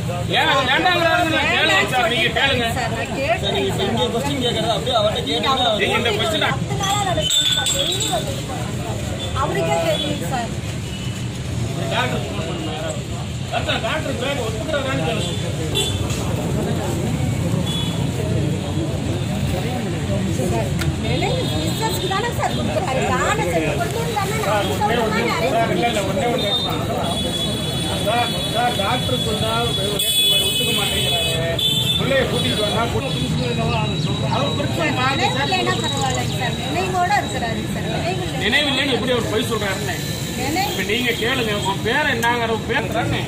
ஏன் அது வேண்டாங்கிறாருன்னு நான் கேளுங்க சார் நீங்க கேளுங்க சார் நான் கேட்டேன் சார். இங்க கொஸ்டின் கேட்கறது அப்படியே அவர்கிட்ட கேட்டீங்கன்னா அவர் நீங்க இந்த கொஸ்டின் பத்து நாளா நடக்குது சார். டெய்லி வந்துட்டு போறாங்க. அவருக்கே தெரியும் சார் டாக்டர் ஃபோன் பண்ணுங்க யாராவது. அதான் டாக்டர் பேர் ஒத்துக்கிறாரான்னு கேளுங்க நினைவு பிசினஸ்க்கு தானே சார் கொடுக்குறாரு தானே சார் கொண்டு வந்தானே நான் சொல்ற மாதிரி அரேஞ்ச் சார் இல்ல இல்ல ஒண்ணே ஒண்ணு கேட்கலாம். சார் சார் டாக்டர் சொன்னா நேற்று ஒத்துக்க மாட்டேங்கிறாரு பிள்ளைய கூட்டிட்டு வந்தா அவர் பிரச்சனை மாறி சார் நினைவுலனா பரவாயில்லைங்க சார் நினைவோட இருக்கிறாரு சார் நினைவில் நினைவில்லைன்னு எப்படி அவர் பொய் சொல்றாருன்னு நினைவு இப்ப நீங்க கேளுங்க உன் பேர் என்னங்கிற உன் பேர் தானே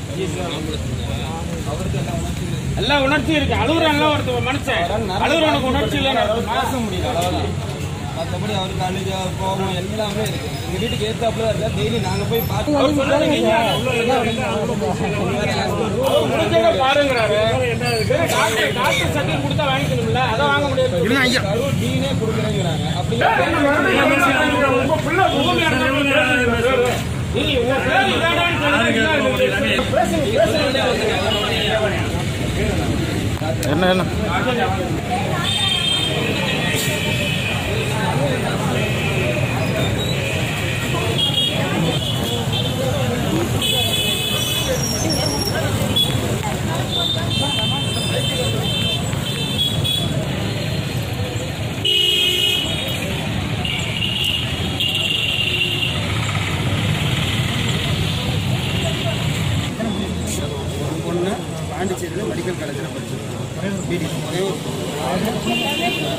எல்லா உணர்ச்சி இருக்கு அழுகுறான்ல ஒருத்தர் மனுஷன் அழுகுறவனுக்கு உணர்ச்சி இல்லைன்னு அர்த்தமா? பேச முடியல அவ்வளவுதான் மற்றபடி அவருக்கு அழுக கோபம் எல்லாமே இருக்கு எங்க வீட்டுக்கு ஏத்தாப்புல இருக்கா டெய்லி நாங்க போய் பார்த்து அவர் சொன்னது நீங்க அவர் முடிஞ்சதை பாருங்கிறாரு சரி, டாக்டர் டாக்டர் சர்டிஃபிகேட் கொடுத்தா வாங்கிக்கணும்ல அதை வாங்க முடியாது கரூர் டீனே கொடுக்குறேங்கிறாங்க அப்படி உங்க பிள்ளை பூமி அடக்கம் நீங்க உங்க பேர் இதாடான்னு சொல்லுங்க பேசுங்க பேசுங்க என்ன என்ன பொண்ணு பாண்டிச்சேரியில் மெடிக்கல் காலேஜில் படிச்சிருக்காங்க பிடி ஒரே ஒரு பொண்ணு.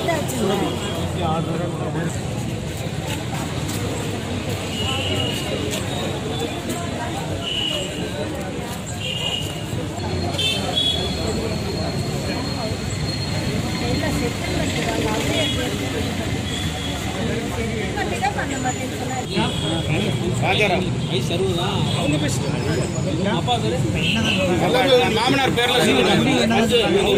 பண்ண மாட்டேன்னு சொன்னாரு ராஜாராம் ஐ சர்வு தான் அவங்க பேசுறாங்க அப்பா பேரு மாமனார் பேர்ல சொல்லுங்க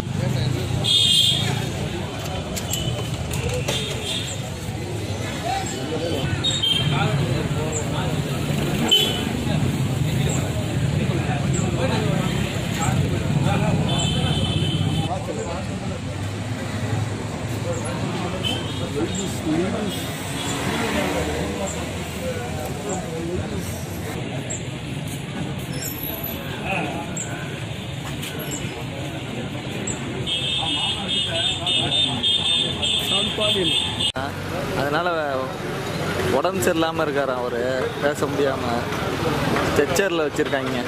அதனால உடம்பு சரியில்லாமல் இருக்காரு அவர் பேச முடியாமல் ஸ்ட்ரெச்சரில் வச்சுருக்காங்க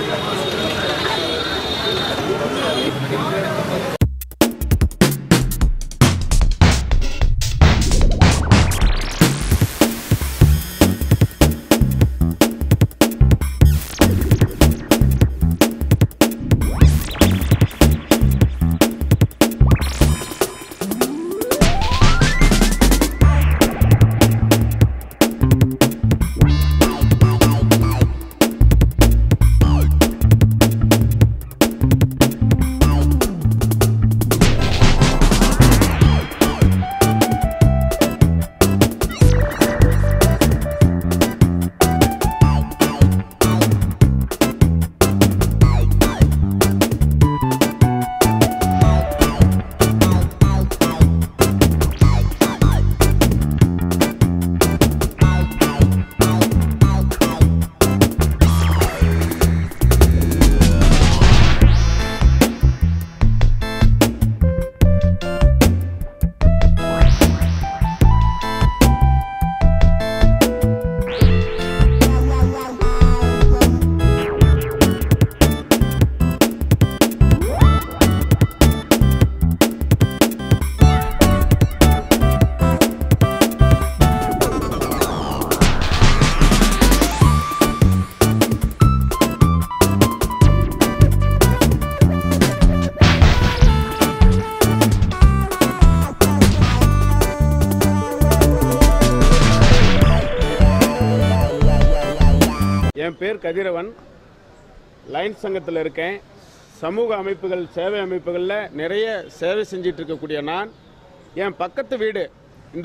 என் பேர் கதிரவன் லைன் சங்கத்தில் இருக்கேன் சமூக அமைப்புகள் சேவை அமைப்புகளில் நிறைய சேவை செஞ்சிட்டு இருக்கக்கூடிய நான் என் பக்கத்து வீடு இந்த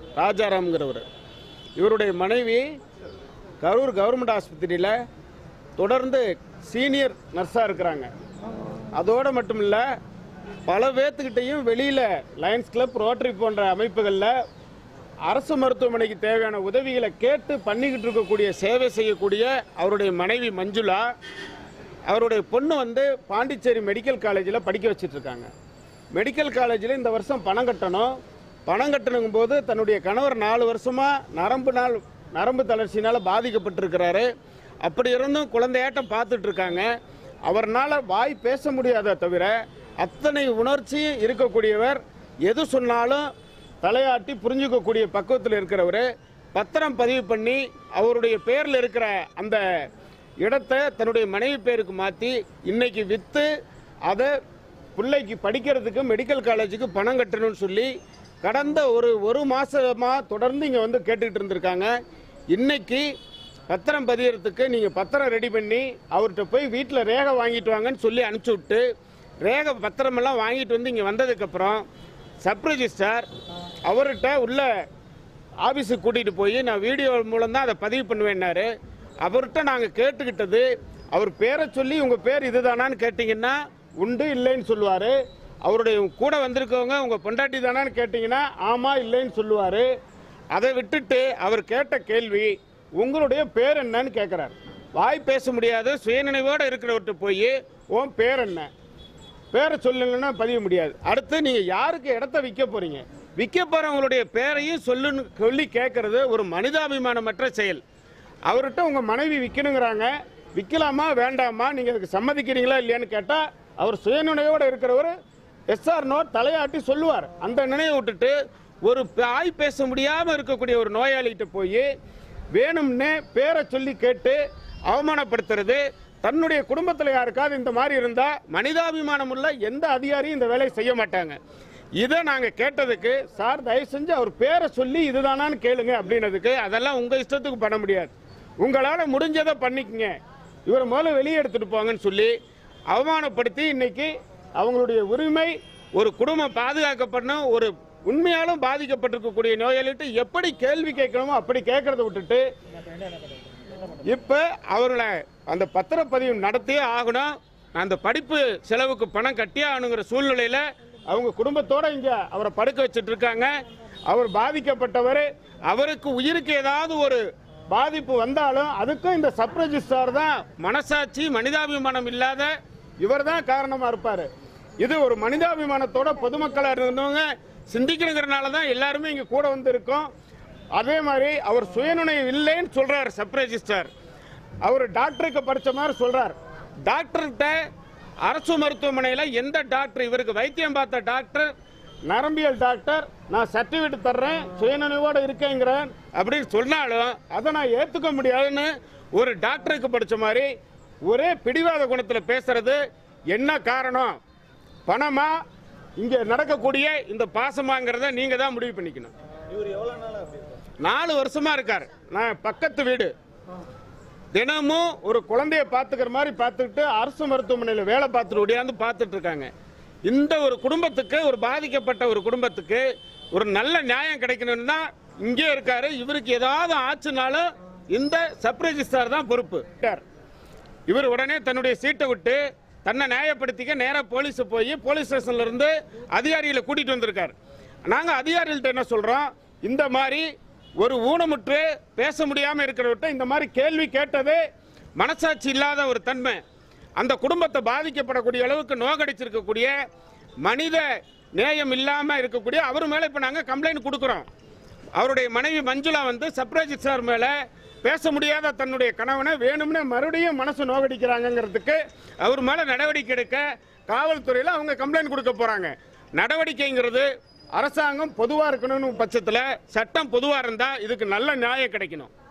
ராஜாராம்ங்கிறவர் இவருடைய மனைவி கரூர் கவர்மெண்ட் ஆஸ்பத்திரியில் தொடர்ந்து சீனியர் நர்ஸாக இருக்கிறாங்க அதோடு மட்டும் இல்லை பல பேர்த்துக்கிட்டையும் வெளியில் லயன்ஸ் கிளப் ரோட்டரி போன்ற அமைப்புகளில் அரசு மருத்துவமனைக்கு தேவையான உதவிகளை கேட்டு பண்ணிக்கிட்டு இருக்கக்கூடிய சேவை செய்யக்கூடிய அவருடைய மனைவி மஞ்சுளா அவருடைய பொண்ணு வந்து பாண்டிச்சேரி மெடிக்கல் காலேஜில் படிக்க வச்சிட்டு இருக்காங்க மெடிக்கல் காலேஜில் இந்த வருஷம் பணம் கட்டணும் பணம் கட்டணுங்கும் போது தன்னுடைய கணவர் நாலு வருஷமாக நரம்பு நாள் நரம்பு தளர்ச்சினால் பாதிக்கப்பட்டிருக்கிறாரு அப்படி இருந்தும் குழந்தையாட்டம் பார்த்துட்டு இருக்காங்க அவர்னால வாய் பேச முடியாத தவிர அத்தனை உணர்ச்சியும் இருக்கக்கூடியவர் எது சொன்னாலும் தலையாட்டி புரிஞ்சுக்கக்கூடிய பக்குவத்தில் இருக்கிறவர் பத்திரம் பதிவு பண்ணி அவருடைய பேரில் இருக்கிற அந்த இடத்தை தன்னுடைய மனைவி பேருக்கு மாற்றி இன்னைக்கு விற்று அதை பிள்ளைக்கு படிக்கிறதுக்கு மெடிக்கல் காலேஜுக்கு பணம் கட்டணும்னு சொல்லி கடந்த ஒரு ஒரு மாசமாக தொடர்ந்து இங்கே வந்து கேட்டுக்கிட்டு இருந்திருக்காங்க இன்னைக்கு பத்திரம் பதியறதுக்கு நீங்கள் பத்திரம் ரெடி பண்ணி அவர்கிட்ட போய் வீட்டில் ரேகை வாங்கிட்டு வாங்கன்னு சொல்லி அனுப்பிச்சி விட்டு ரேகை பத்திரமெல்லாம் வாங்கிட்டு வந்து இங்கே வந்ததுக்கப்புறம் சப் ரெஜிஸ்டார் அவர்கிட்ட உள்ள ஆஃபீஸுக்கு கூட்டிகிட்டு போய் நான் வீடியோ மூலம் தான் அதை பதிவு பண்ணுவேன்னாரு அவர்கிட்ட நாங்கள் கேட்டுக்கிட்டது அவர் பேரை சொல்லி உங்கள் பேர் இதுதானான்னு கேட்டிங்கன்னா உண்டு இல்லைன்னு சொல்லுவார் அவருடைய கூட வந்திருக்கவங்க உங்கள் பொண்டாட்டி தானான்னு கேட்டிங்கன்னா ஆமாம் இல்லைன்னு சொல்லுவார் அதை விட்டுட்டு அவர் கேட்ட கேள்வி உங்களுடைய பேர் என்னன்னு கேட்குறாரு வாய் பேச முடியாத சுயநினைவோடு இருக்கிறவர்கிட்ட போய் உன் பேர் என்ன பேரை சொல்லலைன்னா பதிய முடியாது அடுத்து நீங்கள் யாருக்கு இடத்த விற்க போறீங்க விற்க போகிறவங்களுடைய பேரையும் சொல்லுன்னு சொல்லி கேட்கறது ஒரு மனிதாபிமானமற்ற செயல் அவர்கிட்ட உங்கள் மனைவி விற்கணுங்கிறாங்க விற்கலாமா வேண்டாமா நீங்கள் அதுக்கு சம்மதிக்கிறீங்களா இல்லையான்னு கேட்டால் அவர் சுயநினைவோடு இருக்கிறவர் எஸ்ஆர் நோ தலையாட்டி சொல்லுவார் அந்த நினைவை விட்டுட்டு ஒரு வாய் பேச முடியாமல் இருக்கக்கூடிய ஒரு நோயாளிகிட்ட போய் வேணும்னே பேரை சொல்லி கேட்டு அவமானப்படுத்துறது தன்னுடைய குடும்பத்தில் யாருக்காவது இந்த மாதிரி இருந்தால் மனிதாபிமானம் உள்ள எந்த அதிகாரியும் இந்த வேலையை செய்ய மாட்டாங்க இதை நாங்கள் கேட்டதுக்கு சார் தயவு செஞ்சு அவர் பேரை சொல்லி இதுதானான்னு கேளுங்க அப்படின்னதுக்கு அதெல்லாம் உங்கள் இஷ்டத்துக்கு பண்ண முடியாது உங்களால் முடிஞ்சதை பண்ணிக்கங்க இவர் முதல்ல வெளியே எடுத்துட்டு போங்கன்னு சொல்லி அவமானப்படுத்தி இன்னைக்கு அவங்களுடைய உரிமை ஒரு குடும்பம் பாதுகாக்கப்படணும் ஒரு உண்மையாலும் பாதிக்கப்பட்டிருக்கக்கூடிய நோயாளிகிட்ட எப்படி கேள்வி கேட்கணுமோ அப்படி கேட்கறத விட்டுட்டு இப்போ அவர்களை அந்த பத்திரப்பதிவு நடத்தியே ஆகணும் அந்த படிப்பு செலவுக்கு பணம் கட்டியே ஆகணுங்கிற சூழ்நிலையில் அவங்க குடும்பத்தோட இங்கே அவரை படுக்க வச்சுட்டு இருக்காங்க அவர் பாதிக்கப்பட்டவர் அவருக்கு உயிருக்கு ஏதாவது ஒரு பாதிப்பு வந்தாலும் அதுக்கும் இந்த சப் ரெஜிஸ்ட்ரார் தான் மனசாட்சி மனிதாபிமானம் இல்லாத இவர் தான் காரணமாக இருப்பார் இது ஒரு மனிதாபிமானத்தோட பொதுமக்களாக இருந்தவங்க சிந்திக்கணுங்கிறனால தான் எல்லாருமே இங்கே கூட வந்து இருக்கோம் அதே மாதிரி அவர் சுயநினைவு இல்லைன்னு சொல்றார் சப் ரெஜிஸ்டர் அவர் டாக்டருக்கு படிச்ச மாதிரி சொல்றார் டாக்டர்கிட்ட அரசு மருத்துவமனையில் எந்த டாக்டர் இவருக்கு வைத்தியம் பார்த்த டாக்டர் நரம்பியல் டாக்டர் நான் சர்டிஃபிகேட் தர்றேன் சுயநினைவோடு இருக்கேங்கிறேன் அப்படின்னு சொன்னாலும் அதை நான் ஏற்றுக்க முடியாதுன்னு ஒரு டாக்டருக்கு படிச்ச மாதிரி ஒரே பிடிவாத குணத்தில் பேசுறது என்ன காரணம் பணமா இங்க நடக்கக்கூடிய இந்த பாசமாங்கிறத நீங்க தான் முடிவு பண்ணிக்கணும் நாலு வருஷமா இருக்கார் நான் பக்கத்து வீடு தினமும் ஒரு குழந்தைய பார்த்துக்கிற மாதிரி பார்த்துக்கிட்டு அரசு மருத்துவமனையில் வேலை பார்த்துட்டு ஓடியாந்து பார்த்துட்டு இருக்காங்க இந்த ஒரு குடும்பத்துக்கு ஒரு பாதிக்கப்பட்ட ஒரு குடும்பத்துக்கு ஒரு நல்ல நியாயம் கிடைக்கணும்னு தான் இங்கே இருக்காரு இவருக்கு ஏதாவது ஆச்சுனாலும் இந்த சப் ரெஜிஸ்டார் தான் பொறுப்பு இவர் உடனே தன்னுடைய சீட்டை விட்டு தன்னை நியாயப்படுத்திக்க நேராக போலீஸ் போய் போலீஸ் ஸ்டேஷன்ல இருந்து அதிகாரிகளை கூட்டிட்டு வந்திருக்காரு நாங்கள் அதிகாரிகள்ட்ட என்ன சொல்றோம் இந்த மாதிரி ஒரு ஊனமுற்று பேச முடியாம இருக்கிறவர்கிட்ட இந்த மாதிரி கேள்வி கேட்டதே மனசாட்சி இல்லாத ஒரு தன்மை அந்த குடும்பத்தை பாதிக்கப்படக்கூடிய அளவுக்கு நோகடிச்சிருக்கக்கூடிய மனித நேயம் இல்லாம இருக்கக்கூடிய அவர் மேல இப்ப நாங்க கம்ப்ளைண்ட் கொடுக்குறோம் அவருடைய மனைவி மஞ்சுளா வந்து சப் ரெஜிஸ்ட்ரார் மேல பேச முடியாத தன்னுடைய கணவனை வேணும்னே மறுபடியும் மனசு நோகடிக்கிறாங்கங்கிறதுக்கு அவர் மேல நடவடிக்கை எடுக்க காவல்துறையில் அவங்க கம்ப்ளைண்ட் கொடுக்க போறாங்க நடவடிக்கைங்கிறது அரசாங்கம் பொதுவாக இருக்கணும்னு பட்சத்தில் சட்டம் பொதுவாக இருந்தால் இதுக்கு நல்ல நியாயம் கிடைக்கணும்